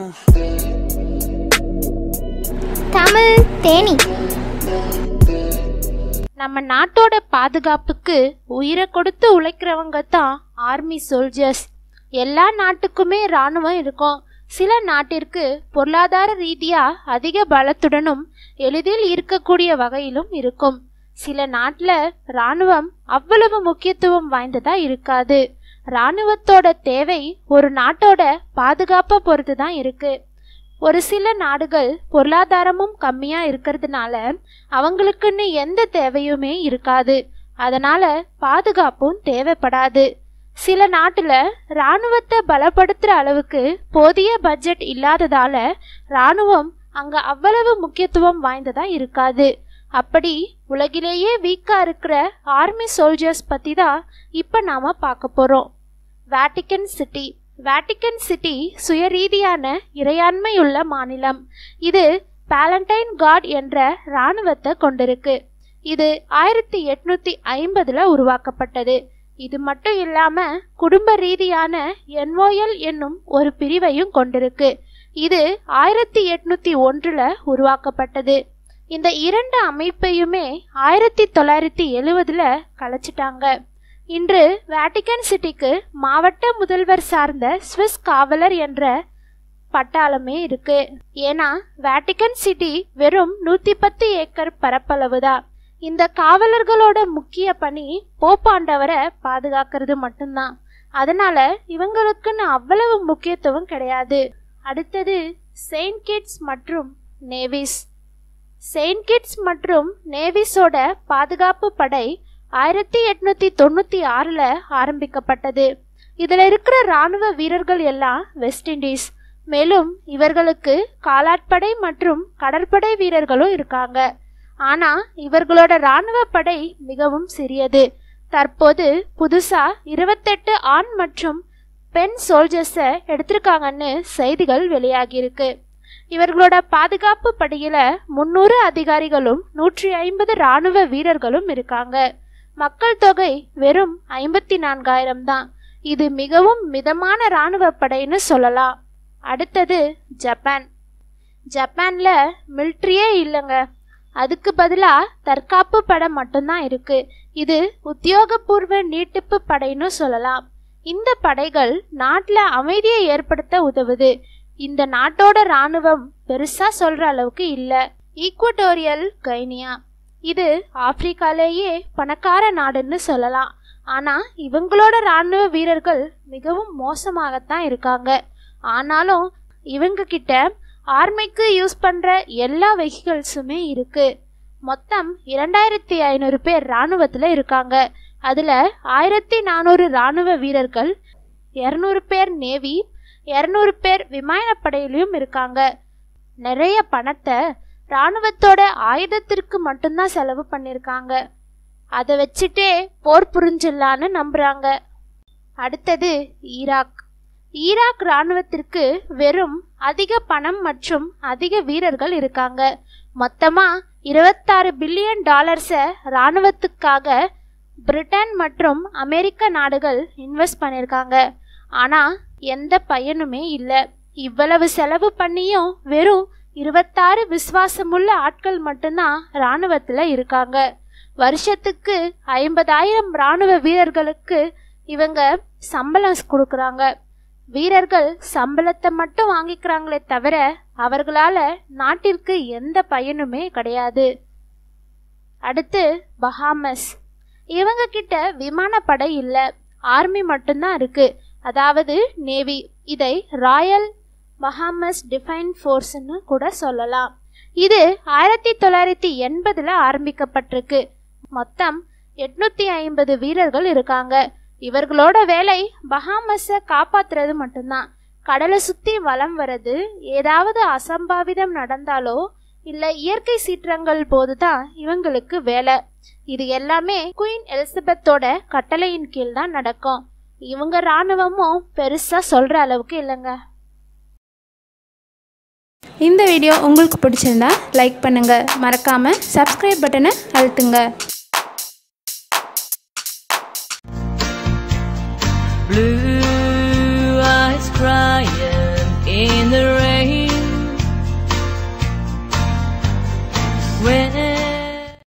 தமிழ் தேனி நம்ம நாட்டோட பாதுகாப்புக்கு உயிரை கொடுத்து உழைக்கிறவங்க தான் ஆர்மி சோல்ஜர்ஸ் எல்லா நாட்டுக்குமே ராணுவம் இருக்கும் சில நாட்டிற்கு பொருளாதார ரீதியா அதிக பலத்துடனும் எளிதில் இருக்கக்கூடிய வகையிலும் இருக்கும் சில நாட்டில் ராணுவம் அவ்வளவு முக்கியத்துவம் வாய்ந்ததா இருக்காது ராணுவத்தோட தேவை ஒரு நாட்டோட பாதுகாப்பை பொறுத்து தான் இருக்கு ஒரு சில நாடுகள் பொருளாதாரமும் கம்மியா இருக்கிறதுனால அவங்களுக்குன்னு எந்த தேவையுமே இருக்காது அதனால பாதுகாப்பும் தேவைப்படாது சில நாட்டுல ராணுவத்தை பலப்படுத்துற அளவுக்கு போதிய பட்ஜெட் இல்லாததால ராணுவம் அங்க அவ்வளவு முக்கியத்துவம் வாய்ந்ததா இருக்காது அப்படி உலகிலேயே வீக்கா இருக்கிற ஆர்மி சோல்ஜர்ஸ் பத்தி தான் இப்ப நாம பார்க்க போறோம் வேட்டிக்கன் சிட்டி வேட்டிக்கன் சிட்டி சுயரீதியான இறையாண்மையுள்ள மாநிலம் இது பாலண்டைன் காட் என்ற இராணுவத்தை கொண்டிருக்கு இது ஆயிரத்தி எட்நூத்தி ஐம்பதுல உருவாக்கப்பட்டது இது மட்டும் இல்லாம குடும்ப ரீதியான என்ஓஎல் என்னும் ஒரு பிரிவையும் கொண்டிருக்கு இது ஆயிரத்தி எட்நூத்தி ஒன்றுல உருவாக்கப்பட்டது இந்த இரண்டு அமைப்பையுமே ஆயிரத்தி தொள்ளாயிரத்தி எழுவதுல கலைச்சிட்டாங்க இன்று வேட்டிக்கன் சிட்டிக்கு மாவட்ட முதல்வர் சார்ந்த ஸ்விஸ் காவலர் என்ற பட்டாளமே இருக்கு ஏன்னா வேட்டிக்கன் சிட்டி வெறும் நூத்தி பத்து ஏக்கர் பரப்பளவுதான் இந்த காவலர்களோட முக்கிய பணி போப்பாண்டவரை பாதுகாக்கிறது மட்டும்தான் அதனால இவங்களுக்குன்னு அவ்வளவு முக்கியத்துவம் கிடையாது அடுத்தது செயின்ட் கிட்ஸ் மற்றும் நேவிஸ் செயின்ட் கிட்ஸ் மற்றும் நேவிஸோட பாதுகாப்பு படை ஆயிரத்தி எட்நூத்தி தொண்ணூத்தி ஆறுல ஆரம்பிக்கப்பட்டது இதுல இருக்கிற ராணுவ வீரர்கள் எல்லாம் வெஸ்ட் இண்டீஸ் மேலும் இவர்களுக்கு காலாட்படை மற்றும் கடற்படை வீரர்களும் இருக்காங்க ஆனா இவர்களோட ராணுவ படை மிகவும் சிறியது தற்போது புதுசா இருபத்தெட்டு ஆண் மற்றும் பெண் சோல்ஜர்ஸை எடுத்திருக்காங்கன்னு செய்திகள் வெளியாகியிருக்கு இவர்களோட பாதுகாப்பு படையில முன்னூறு அதிகாரிகளும் நூற்றி ஐம்பது ராணுவ வீரர்களும் இருக்காங்க மக்கள் தொகை வெறும் ஐம்பத்தி நான்காயிரம் தான் இது மிகவும் மிதமான ராணுவ படைன்னு சொல்லலாம் அடுத்தது ஜப்பான் ஜப்பான்ல மிலிட்ரியே இல்லைங்க அதுக்கு பதிலா தற்காப்பு படை மட்டும்தான் இருக்கு இது உத்தியோகபூர்வ நீட்டிப்பு படைன்னு சொல்லலாம் இந்த படைகள் நாட்டில் அமைதியை ஏற்படுத்த உதவுது இந்த நாட்டோட ராணுவம் பெருசா சொல்ற அளவுக்கு இல்ல ஈக்குவட்டோரியல் கைனியா இது ஆப்பிரிக்காலேயே பணக்கார நாடுன்னு சொல்லலாம் ஆனா இவங்களோட ராணுவ வீரர்கள் மிகவும் மோசமாகத்தான் இருக்காங்க ஆனாலும் இவங்க கிட்ட ஆர்மிக்கு யூஸ் பண்ற எல்லா வெஹிக்கிள்ஸுமே இருக்கு மொத்தம் இரண்டாயிரத்தி ஐநூறு பேர் ராணுவத்துல இருக்காங்க அதுல ஆயிரத்தி நானூறு ராணுவ வீரர்கள் இருநூறு பேர் நேவி இரநூறு பேர் விமானப்படையிலையும் இருக்காங்க நிறைய பணத்தை ராணுவத்தோட ஆயுதத்திற்கு மட்டும்தான் செலவு பண்ணியிருக்காங்க அதை வச்சுட்டே போர் புரிஞ்சிடலான்னு நம்புறாங்க அடுத்தது ஈராக் ஈராக் ராணுவத்திற்கு வெறும் அதிக பணம் மற்றும் அதிக வீரர்கள் இருக்காங்க மொத்தமா இருபத்தாறு பில்லியன் டாலர்ஸை ராணுவத்துக்காக பிரிட்டன் மற்றும் அமெரிக்க நாடுகள் இன்வெஸ்ட் பண்ணியிருக்காங்க ஆனா எந்த பயனுமே இல்லை இவ்வளவு செலவு பண்ணியும் வெறும் இருபத்தாறு விசுவாசமுள்ள ஆட்கள் மட்டும்தான் ராணுவத்துல இருக்காங்க வருஷத்துக்கு ஐம்பதாயிரம் ராணுவ வீரர்களுக்கு இவங்க சம்பளம் கொடுக்குறாங்க வீரர்கள் சம்பளத்தை மட்டும் வாங்கிக்கிறாங்களே தவிர அவர்களால நாட்டிற்கு எந்த பயனுமே கிடையாது அடுத்து பஹாமஸ் இவங்க கிட்ட விமானப்படை இல்ல ஆர்மி மட்டும்தான் இருக்கு அதாவது நேவி இதை ராயல் பஹாமஸ் டிஃபைன் ஃபோர்ஸ்னு கூட சொல்லலாம் இது ஆயிரத்தி தொள்ளாயிரத்தி எண்பதுல ஆரம்பிக்கப்பட்டிருக்கு மொத்தம் எட்நூத்தி ஐம்பது வீரர்கள் இருக்காங்க இவர்களோட வேலை பஹாமஸை காப்பாத்துறது மட்டும்தான் கடலை சுத்தி வலம் வர்றது ஏதாவது அசம்பாவிதம் நடந்தாலோ இல்ல இயற்கை சீற்றங்கள் போதுதான் இவங்களுக்கு வேலை இது எல்லாமே குயின் எலிசபெத்தோட கட்டளையின் கீழ் தான் நடக்கும் இவங்க ராணுவமும் பெருசா சொல்ற அளவுக்கு இல்லைங்க இந்த வீடியோ உங்களுக்கு பிடிச்சிருந்தா லைக் பண்ணுங்கள் மறக்காமல் சப்ஸ்கிரைப் பட்டனை அழுத்துங்க Blue eyes crying in the rain. When